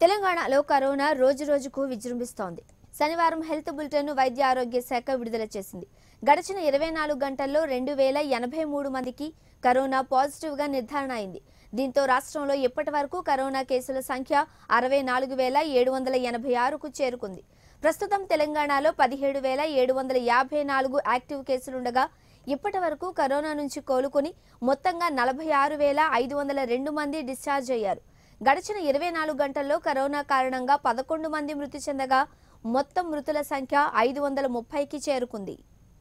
తెలంగాణలో కరోనా రోజు రోజుకు విజృంభిస్తోంది శనివారం హెల్త్ బులెటిన్ వైద్య ఆరోగ్య శాఖ విడుదల చేసింది గడిచిన ఇరవై నాలుగు గంటల్లో రెండు వేల ఎనభై మూడు మందికి కరోనా పాజిటివ్ గా నిర్ధారణ అయింది దీంతో రాష్ట్రంలో ఇప్పటి వరకు కరోనా కేసుల సంఖ్య అరవై నాలుగు వేల ఏడు వందల ఎనభై ఆరుకు చేరుకుంది ప్రస్తుతం తెలంగాణలో పదిహేడు వేల ఏడు వందల యాభై నాలుగు యాక్టివ్ కేసులుండగా ఇప్పటి వరకు కరోనా నుంచి కోలుకొని మొత్తంగా నలభై ఆరు వేల ఐదు వందల రెండు మంది డిశ్చార్జ్ అయ్యారు గడిచిన ఇరవై నాలుగు గంటల్లో కరోనా కారణంగా పదకొండు మంది మృతి చెందగా మొత్తం మృతుల సంఖ్య ఐదు వందల ముప్పైకి చేరుకుంది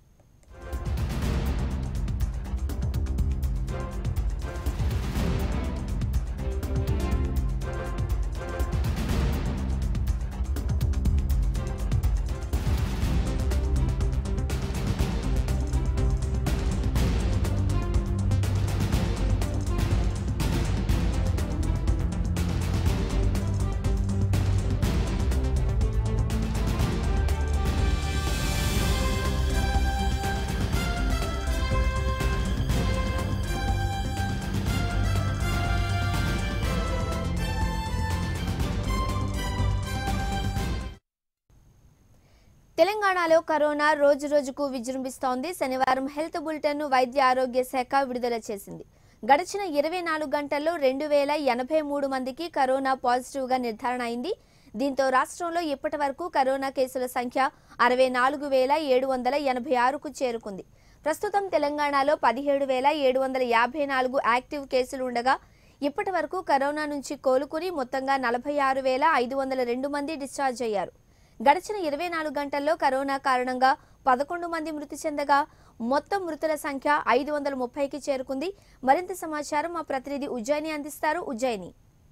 తెలంగాణలో కరోనా రోజు రోజుకు విజృంభిస్తోంది శనివారం హెల్త్ బులెటిన్ వైద్య ఆరోగ్య శాఖ విడుదల చేసింది గడిచిన ఇరవై నాలుగు గంటల్లో రెండు వేల ఎనభై మూడు మందికి కరోనా పాజిటివ్ గా నిర్ధారణ అయింది దీంతో రాష్ట్రంలో ఇప్పటి వరకు కరోనా కేసుల సంఖ్య అరవై నాలుగు వేల ఏడు వందల ఎనభై ఆరుకు చేరుకుంది ప్రస్తుతం తెలంగాణలో పదిహేడు వేల ఏడు వందల యాభై నాలుగు యాక్టివ్ కేసులు ఉండగా ఇప్పటి వరకు కరోనా నుంచి కోలుకుని మొత్తంగా నలభై ఆరు వేల ఐదు వందల రెండు మంది డిశ్చార్జ్ అయ్యారు గడిచిన ఇరవై నాలుగు గంటల్లో కరోనా కారణంగా పదకొండు మంది మృతి చెందగా మొత్తం మృతుల సంఖ్య ఐదు వందల ముప్పైకి చేరుకుంది మరింత సమాచారం మా ప్రతినిధి ఉజ్జయిని అందిస్తారు ఉజ్జయిని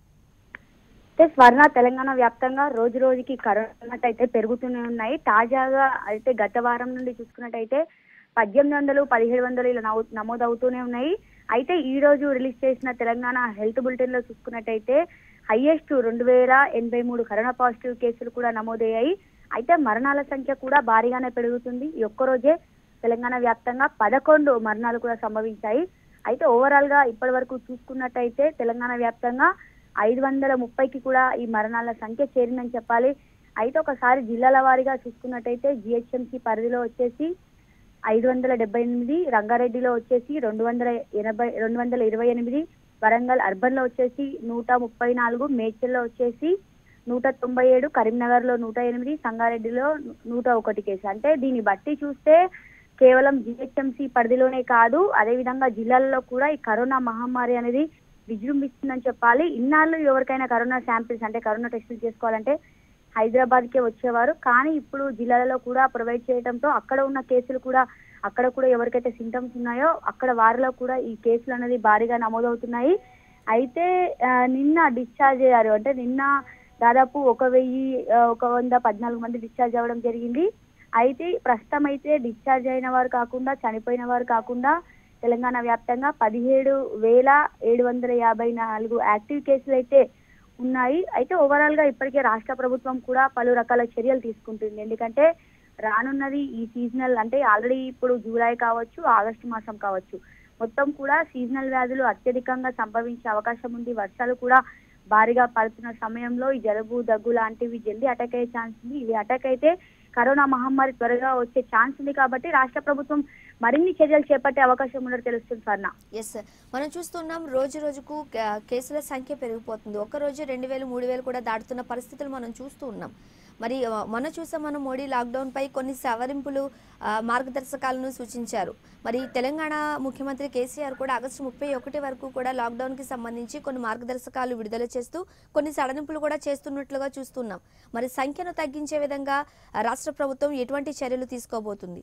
అయితే స్వర్ణ తెలంగాణ వ్యాప్తంగా రోజు రోజుకి కరోనా అయితే పెరుగుతూనే ఉన్నాయి తాజాగా అయితే గత వారం నుండి చూసుకున్నట్టయితే పద్దెనిమిది వందలు పదిహేడు వందలు ఇలా నమో- నమోదవుతూనే ఉన్నాయి అయితే ఈ రోజు రిలీజ్ చేసిన తెలంగాణ హెల్త్ బులెటిన్ లో చూసుకున్నట్టయితే హైయెస్ట్ రెండు వేల ఎనభై మూడు కరోనా పాజిటివ్ కేసులు కూడా నమోదయ్యాయి అయితే మరణాల సంఖ్య కూడా భారీగానే పెరుగుతుంది ఈ ఒక్క రోజే తెలంగాణ వ్యాప్తంగా పదకొండు మరణాలు కూడా సంభవించాయి అయితే ఓవరాల్ గా ఇప్పటి వరకు చూసుకున్నట్టయితే తెలంగాణ వ్యాప్తంగా ఐదు వందల ముప్పైకి కూడా ఈ మరణాల సంఖ్య చేరిందని చెప్పాలి అయితే ఒకసారి జిల్లాల వారీగా చూసుకున్నట్టయితే జిహెచ్ఎంసి పరిధిలో వచ్చేసి ఐదు వందల డెబ్బై ఎనిమిది రంగారెడ్డిలో వచ్చేసి రెండు వందల ఎనభై రెండు వందల ఇరవై ఎనిమిది వరంగల్ అర్బన్ లో వచ్చేసి నూట ముప్పై నాలుగు మేడ్చల్లో వచ్చేసి నూట తొంభై ఏడు కరీంనగర్ లో నూట ఎనిమిది సంగారెడ్డిలో నూట ఒకటి కేసు అంటే దీన్ని బట్టి చూస్తే కేవలం జిహెచ్ఎంసి పరిధిలోనే కాదు అదే విధంగా జిల్లాల్లో కూడా ఈ కరోనా మహమ్మారి అనేది విజృంభిస్తుందని చెప్పాలి ఇన్నాళ్ళు ఎవరికైనా కరోనా శాంపిల్స్ అంటే కరోనా టెస్టులు చేసుకోవాలంటే హైదరాబాద్ కే వచ్చేవారు కానీ ఇప్పుడు జిల్లాలలో కూడా ప్రొవైడ్ చేయడంతో అక్కడ ఉన్న కేసులు కూడా అక్కడ కూడా ఎవరికైతే సింటమ్స్ ఉన్నాయో అక్కడ వారిలో కూడా ఈ కేసులు అనేది భారీగా నమోదవుతున్నాయి అయితే ఆ, నిన్న డిశ్చార్జ్ అయ్యారు అంటే నిన్న దాదాపు ఒక వెయ్యి ఆ, ఒక వంద పద్నాలుగు మంది డిశ్చార్జ్ అవ్వడం జరిగింది అయితే ప్రస్తుతం అయితే డిశ్చార్జ్ అయిన వారు కాకుండా చనిపోయిన వారు కాకుండా తెలంగాణ వ్యాప్తంగా పదిహేడు వేల ఏడు వందల యాభై నాలుగు యాక్టివ్ కేసులు అయితే ఉన్నాయి అయితే ఓవరాల్ గా ఇప్పటికే రాష్ట్ర ప్రభుత్వం కూడా పలు రకాల చర్యలు తీసుకుంటుంది ఎందుకంటే రానున్నది ఈ సీజనల్ అంటే ఆల్రెడీ ఇప్పుడు జూలై కావచ్చు ఆగస్టు మాసం కావచ్చు మొత్తం కూడా సీజనల్ వ్యాధులు అత్యధికంగా సంభవించే అవకాశం ఉంది వర్షాలు కూడా భారీగా పడుతున్న సమయంలో ఈ జలుబు దగ్గు లాంటివి జల్దీ అటాక్ అయ్యే ఛాన్స్ ఉంది ఇవి అటాక్ అయితే కరోనా మహమ్మారి త్వరగా వచ్చే ఛాన్స్ ఉంది కాబట్టి రాష్ట్ర ప్రభుత్వం మరిన్ని చర్యలు చేపట్టే అవకాశం ఉన్నట్టు తెలుస్తుంది స్వర్ణ ఎస్ మనం చూస్తున్నాం రోజు రోజుకు కే- కేసుల సంఖ్య పెరిగిపోతుంది ఒక రోజు రెండు వేలు మూడు వేలు కూడా దాటుతున్న పరిస్థితులు మనం చూస్తూ ఉన్నాం మరి ఆ, మొన్న చూసాం మనం మోడీ లాక్డౌన్ పై కొన్ని సవరింపులు ఆ, మార్గదర్శకాలను సూచించారు మరి తెలంగాణ ముఖ్యమంత్రి కేసీఆర్ కూడా ఆగస్టు ముప్పై ఒకటి వరకు కూడా లాక్డౌన్ కి సంబంధించి కొన్ని మార్గదర్శకాలు విడుదల చేస్తూ కొన్ని సడలింపులు కూడా చేస్తున్నట్లుగా చూస్తున్నాం మరి సంఖ్యను తగ్గించే విధంగా ఆ, రాష్ట్ర ప్రభుత్వం ఎటువంటి చర్యలు తీసుకోబోతుంది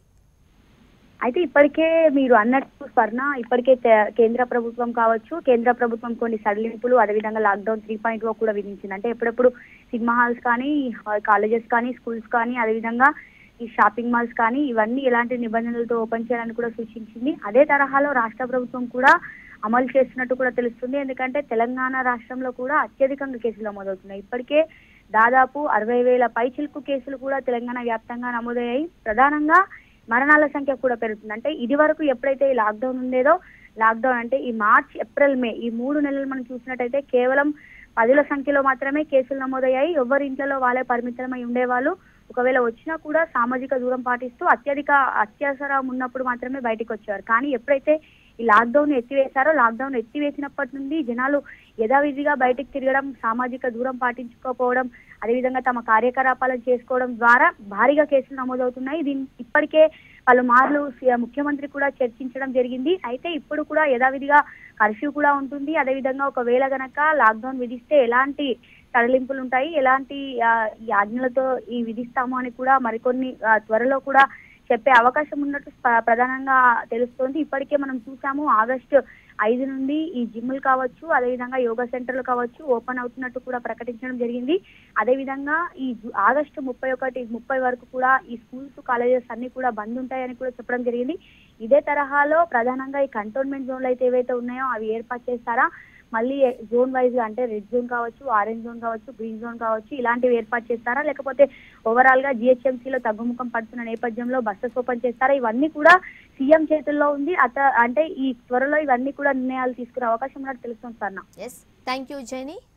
అయితే ఇప్పటికే మీరు అన్నట్టు స్వర్ణ ఇప్పటికే తే- కేంద్ర ప్రభుత్వం కావచ్చు కేంద్ర ప్రభుత్వం కొన్ని సడలింపులు అదేవిధంగా లాక్డౌన్ త్రీ పాయింట్ ఓ కూడా విధించింది అంటే ఎప్పుడెప్పుడు సినిమా హాల్స్ కానీ కాలేజెస్ కానీ స్కూల్స్ కానీ అదేవిధంగా ఈ షాపింగ్ మాల్స్ కానీ ఇవన్నీ ఎలాంటి నిబంధనలతో ఓపెన్ చేయాలని కూడా సూచించింది అదే తరహాలో రాష్ట్ర ప్రభుత్వం కూడా అమలు చేస్తున్నట్టు కూడా తెలుస్తుంది ఎందుకంటే తెలంగాణ రాష్ట్రంలో కూడా అత్యధికంగా కేసులు నమోదవుతున్నాయి ఇప్పటికే దాదాపు అరవై వేల పైచిలుకు కేసులు కూడా తెలంగాణ వ్యాప్తంగా నమోదయ్యాయి ప్రధానంగా మరణాల సంఖ్య కూడా పెరుగుతుంది అంటే ఇది వరకు ఎప్పుడైతే ఈ లాక్డౌన్ ఉండేదో లాక్డౌన్ అంటే ఈ మార్చ్ ఏప్రిల్ మే ఈ మూడు నెలలు మనం చూసినట్టయితే కేవలం పదుల సంఖ్యలో మాత్రమే కేసులు నమోదయ్యాయి ఎవరి ఇంట్లో వాళ్ళే పరిమితమై ఉండేవాళ్ళు ఒకవేళ వచ్చినా కూడా సామాజిక దూరం పాటిస్తూ అత్యధిక అత్యవసరం ఉన్నప్పుడు మాత్రమే బయటికి వచ్చేవారు కానీ ఎప్పుడైతే ఈ లాక్డౌన్ ఎత్తివేశారో లాక్డౌన్ ఎత్తివేసినప్పటి నుండి జనాలు యథావిధిగా బయటికి తిరగడం సామాజిక దూరం పాటించుకోకపోవడం అదేవిధంగా తమ కార్యకలాపాలను చేసుకోవడం ద్వారా భారీగా కేసులు నమోదవుతున్నాయి దీని ఇప్పటికే పలుమార్లు సి- ముఖ్యమంత్రి కూడా చర్చించడం జరిగింది అయితే ఇప్పుడు కూడా యథావిధిగా కర్ఫ్యూ కూడా ఉంటుంది అదేవిధంగా ఒకవేళ గనక లాక్డౌన్ విధిస్తే ఎలాంటి సడలింపులు ఉంటాయి ఎలాంటి ఆ, ఈ ఆజ్ఞలతో ఈ విధిస్తాము అని కూడా మరికొన్ని ఆ, త్వరలో కూడా చెప్పే అవకాశం ఉన్నట్టు స్ప- ప్రధానంగా తెలుస్తోంది ఇప్పటికే మనం చూసాము ఆగస్టు ఐదు నుండి ఈ జిమ్లు కావచ్చు అదేవిధంగా యోగా సెంటర్లు కావచ్చు ఓపెన్ అవుతున్నట్టు కూడా ప్రకటించడం జరిగింది అదేవిధంగా ఈ జు- ఆగస్టు ముప్పై ఒకటి ముప్పై వరకు కూడా ఈ స్కూల్స్ కాలేజెస్ అన్ని కూడా బంద్ ఉంటాయని కూడా చెప్పడం జరిగింది ఇదే తరహాలో ప్రధానంగా ఈ కంటోన్మెంట్ జోన్లు అయితే ఏవైతే ఉన్నాయో అవి ఏర్పాటు చేస్తారా మళ్ళీ జోన్ వైజ్ గా అంటే రెడ్ జోన్ కావచ్చు ఆరెంజ్ జోన్ కావచ్చు గ్రీన్ జోన్ కావచ్చు ఇలాంటివి ఏర్పాటు చేస్తారా లేకపోతే ఓవరాల్ గా జిహెచ్ఎంసీలో తగ్గుముఖం పడుతున్న నేపథ్యంలో బస్సెస్ ఓపెన్ చేస్తారా ఇవన్నీ కూడా సీఎం చేతుల్లో ఉంది అత అంటే ఈ త్వరలో ఇవన్నీ కూడా నిర్ణయాలు తీసుకునే అవకాశం ఉన్నట్టు తెలుస్తుంది సార్ ఎస్ థ్యాంక్ యూ జైని